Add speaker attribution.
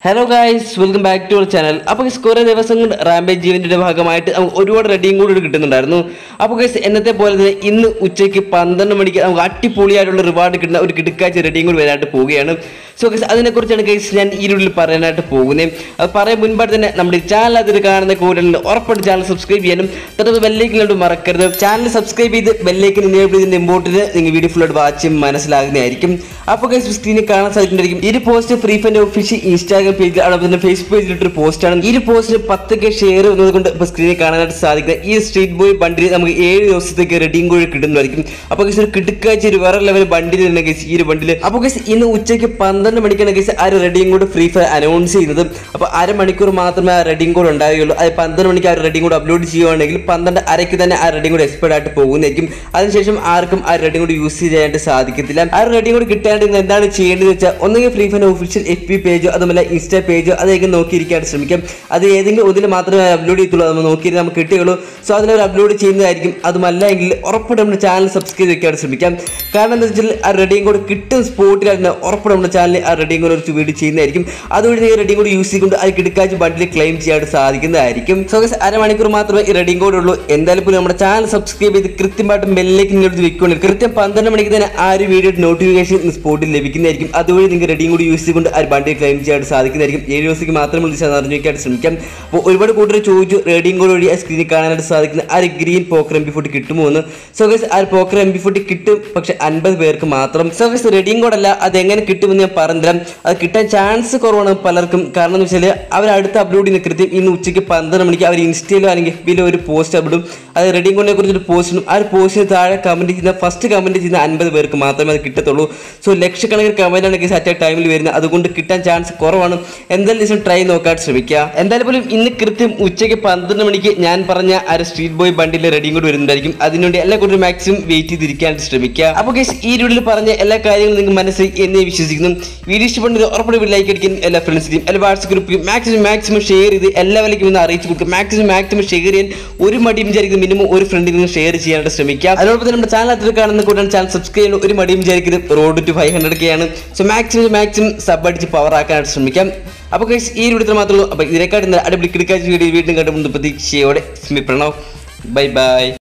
Speaker 1: hello guys welcome back to our channel അപ്പോൾ guys കുറേ ദിവസം കൊണ്ട് റാമ്പേജ് ജീവൻ്റെ ഭാഗമായിട്ട് നമുക്ക് ഒരുപാട് റെഡിയും കൂടി കിട്ടുന്നുണ്ടായിരുന്നു അപ്പോൾ ഗൈസ് എന്നത്തെ പോലെ തന്നെ ഇന്ന് ഉച്ചയ്ക്ക് പന്ത്രണ്ട് മണിക്ക് നമുക്ക് അടിപൊളിയായിട്ടുള്ള റിവാർഡ് കിട്ടുന്ന ഒരു കിടക്കാഴ്ച റെഡിയും കൂടി വരാനായിട്ട് പോവുകയാണ് സോ ഗൈസ് അതിനെക്കുറിച്ചാണ് ഗൈസ് ഞാൻ ഈ വീഡിയോയിൽ പറയാനായിട്ട് പോകുന്നത് അത് പറയാൻ മുൻപായിട്ട് തന്നെ നമ്മുടെ ചാനൽ അതിൽ കാണുന്ന കൂടുതൽ ഉറപ്പായിട്ട് ചാനൽ സബ്സ്ക്രൈബ് ചെയ്യാനും തൊട്ടത് ബെല്ലേക്കിലോട്ട് മറക്കരുത് ചാനൽ സബ്സ്ക്രൈബ് ചെയ്ത് ബെല്ലേക്കിന് എനേബിൾ ചെയ്തതിൻ്റെ ഇമ്പോർട്ടൻറ്റ് നിങ്ങൾ വീഡിയോ ഫുള്ളായിട്ട് വാച്ച് മനസ്സിലാകുന്നതായിരിക്കും അപ്പോൾ ഗൈസ് സ്ക്രീനിൽ കാണാൻ സാധിക്കുന്നതായിരിക്കും ഈ ഒരു പോസ്റ്റ് ഫ്രീ ഫൈൻ്റെ ഒഫീഷ്യൽ ഇൻസ്റ്റാഗ്രാം പേജിൽ അതുപോലെ തന്നെ ഫേസ്ബുക്ക് പേജിലിട്ടൊരു പോസ്റ്റാണ് ഈ ഒരു പോസ്റ്റിന് പത്ത് കെ ഷെയർ വന്നത് കൊണ്ട് ഇപ്പോൾ സ്ക്രീനിൽ കാണാനായിട്ട് സാധിക്കുന്നത് ഈ സ്ട്രീറ്റ് ബോയ് ബണ്ടിൽ നമുക്ക് ഏഴ് ദിവസത്തേക്ക് റെഡിയും കൂടി കിട്ടുന്നതായിരിക്കും അപ്പോൾ ഗൈസ് ഒരു കിടുക്കാഴ്ച ഒരു വേറെ ലെവൽ ബണ്ടിൽ തന്നെ ഗൈസ് ഈ ഒരു ബണ്ടിൽ അപ്പോൾ ഗൈസ് ഇന്ന് ഉച്ചയ്ക്ക് പന്ത്രണ്ട് മണിക്കാണ് ഗൈസ് ആ ഒരു റെഡിയും കോഡ് ഫ്രീ ഫയർ അനൗൺസ് ചെയ്യുന്നത് അപ്പോൾ അരമണിക്കൂർ മാത്രമേ ആ റെഡിയും കോഡ് ഉണ്ടാവുകയുള്ളൂ അത് പന്ത്രണ്ട് മണിക്ക് ആ റെഡിയും കോഡ് അപ്ലോഡ് ചെയ്യുവാണെങ്കിൽ പന്ത്രണ്ട് അരയ്ക്ക് തന്നെ ആ റെഡിയും കോഡ് എക്സ്പയർഡ് ആയിട്ട് പോകുന്നതായിരിക്കും അതിനുശേഷം ആർക്കും ആ റെഡിയും കോഡ് യൂസ് ചെയ്യാനായിട്ട് സാധിക്കത്തില്ല ആ റെഡിയും കോഡ് കിട്ടാണ്ട് ഇന്ന് എന്താണ് ചെയ്യേണ്ടത് വെച്ചാൽ ഒന്നുകിൽ free fire official F P പേജോ അതുമല്ല ഇൻസ്റ്റാ പേജോ അതൊക്കെ നോക്കിയിരിക്കാനായിട്ട് ശ്രമിക്കാം അത് ഏതെങ്കിലും ഒന്നിൽ മാത്രമേ അപ്ലോഡ് ചെയ്യത്തുള്ളൂ അത് നോക്കിയിട്ട് നമുക്ക് കിട്ടുകയുള്ളൂ സോ അതിനവർ അപ്ലോഡ് ചെയ്യുന്നതായിരിക്കും അതുമല്ല എങ്കിൽ ഉറപ്പായിട്ട് നമ്മുടെ ചാനൽ സബ്സ്ക്രൈബ് ചെയ്യാൻ ശ്രമിക്കാം കാരണം എന്താ വെച്ചാൽ ആ റെഡിയും കോഡ് കിട്ടുന്ന സ്പോട്ടിൽ തന്നെ ഉറപ്പായിട്ട് നമ്മുടെ ചാനലിൽ ആ റെഡിയും കോഡ് ഒരു വീഡിയോ ചെയ്യുന്നതായിരിക്കും അതുവഴി നിങ്ങൾ റെഡിയും കോഡ് യൂസ് ചെയ്തുകൊണ്ട് അത് കിടക്കാച്ച് ബണ്ടിൽ ക്ലെയിം ചെയ്യാനായിട്ട് സാധിക്കുന്നതായിരിക്കും സോ ഗൈസ് അരമണിക്കൂർ മാത്രമേ ഈ റെഡിയും കോഡ് ഉള്ളൂ എന്തായാലും പോലും നമ്മുടെ ചാനൽ സബ്സ്ക്രൈബ് ചെയ്ത് കൃത്യമായിട്ട് ബെല്ലേക്ക് നിങ്ങൾ വെക്കുകൊണ്ട് കൃത്യം പന്ത്രണ്ട് മണിക്ക് തന്നെ ആ ഒരു വീഡിയോ നോട്ടിഫിക്കേഷൻ സ്പോട്ടിൽ ലഭിക്കുന്നതായിരിക്കും അതുവഴി നിങ്ങൾ റെഡിയും കൂടി യൂസ് ചെയ്തുകൊണ്ട് ആ ബണ്ടിൽ ക്ലെയിം ചെയ്യാനായിട്ട് സാധിക്കുന്നതായിരിക്കും ഏഴ് ദിവസത്തേക്ക് മാത്രം വിളിച്ചാൽ അറിഞ്ഞു വയ്ക്കാനായിട്ട് ശ്രമിക്കാം അപ്പോൾ ഒരുപാട് കൂട്ടർ ചോദിച്ചു റേഡിയും കോഡ് വഴി ആ സ്ക്രീനിൽ കാണാനായിട്ട് സാധിക്കുന്ന ആ ഒരു green poker M P forty കിട്ടുമോ എന്ന് സോ ഗൈസ് ആ ഒരു പോക്കർ എം ബി ഫോർട്ടി കിട്ടും പക്ഷേ അൻപത് പേർക്ക് മാത്രം സോ ഗൈസ് റേഡിയും കോഡ് അല്ല അത് എങ്ങനെ കിട്ടുമെന്ന് ഞാൻ പറഞ്ഞുതരാം അത് കിട്ടാൻ ചാൻസ് കുറവാണ് പലർക്കും കാരണം എന്ന് വെച്ചാൽ അവർ അടുത്ത് അപ്ലോഡ് ചെയ്യുന്ന കൃത്യം ഇന്ന് ഉച്ചയ്ക്ക് പന്ത്രണ്ട് മണിക്ക് അവർ ഇൻസ്റ്റയിലോ അല്ലെങ്കിൽ എഫ് ബിയിലോ ഒരു പോസ്റ്റ് അപ്ലോഡും അത് റെഡിയും കോഡിനെ കുറിച്ച് ഒരു പോസ്റ്റിനും ആ ഒരു പോസ്റ്റിന് താഴെ കമൻറ്റ് ചെയ്യുന്ന ഫസ്റ്റ് കമൻറ്റ് ചെയ്യുന്ന അൻപത് പേർക്ക് മാത്രമേ അത് കിട്ടത്തുള്ളൂ സോ ലക്ഷക്കണക്കിന് കമൻറ്റാണ് കേസ് അറ്റ ടൈമിൽ വരുന്നത് അതുകൊണ്ട് കിട്ടാൻ ചാൻസ് കുറവാണ് എന്തായാലും ദിവസം ട്രൈ നോക്കാൻ ശ്രമിക്കുക എന്തായാലും പോലും ഇന്ന് കൃത്യം ഉച്ചയ്ക്ക് പന്ത്രണ്ട് മണിക്ക് ഞാൻ പറഞ്ഞ ആ ഒരു സ്ട്രീറ്റ് ബോയ് ബണ്ടിൽ റെഡിയും കൂടി വരുന്നതായിരിക്കും അതിനുവേണ്ടി എല്ലാ കൂട്ടരും മാക്സിമം വെയിറ്റ് ചെയ്തിരിക്കാൻ ശ്രമിക്കുക അപ്പോൾ കേസ് ഈ വീഡിയോയിൽ പറഞ്ഞ എല്ലാ കാര്യങ്ങളും നിങ്ങൾക്ക് മനസ്സിൽ എന്നെ വിശ്വസിക്കുന്നു വീഡിയോ ഇഷ്ടപ്പെടുന്നത് ഉറപ്പായിട്ട് ലൈക്ക് അടിക്കാൻ എല്ലാ ഫ്രണ്ട്സിനും എല്ലാ വാട്സ്ആപ്പ് ഗ്രൂപ്പിലും മാക്സിമം മാക്സിമം ഷെയർ ചെയ്ത് എല്ലാ വിലയ്ക്കും ഒന്ന് അറിയിച്ചു കൊടുക്കുക മാക്സിമം മാക്സിമം ഷെയർ ചെയ്യാൻ ഒരു മടിയും വിചാരിക്കുന്നത് മിനിമം ഒരു ഫ്രണ്ടിൽ നിന്ന് ഷെയർ ചെയ്യാനായിട്ട് ശ്രമിക്കുക അതോടൊപ്പം തന്നെ നമ്മുടെ ചാനൽ അതിൽ കാണുന്ന കൂട്ടാൻ ചാനൽ സബ്സ്ക്രൈബ് ചെയ്യാൻ ഒരു മടിയും വിചാരിക്കുന്നത് റോഡ് ടു ഫൈവ് ഹൺഡ്രഡ് ഒക്കെ ആണ് സോ മാക്സിമം മാക്സിമം സബ് അടിച്ച് പവർ ആക്കാനായിട്ട് ശ്രമിക്കാം അപ്പോൾ guys, ഈ വീഡിയോ മാത്രമേ ഉള്ളൂ അപ്പോൾ ഇതിനെക്കാട്ടും അടിപൊളി കിടക്കാച്ച വീഡിയോ വീണ്ടും കണ്ടുമുണ്ട് പ്രതീക്ഷയോടെ സ്മി പ്രണവ് ബൈ ബൈ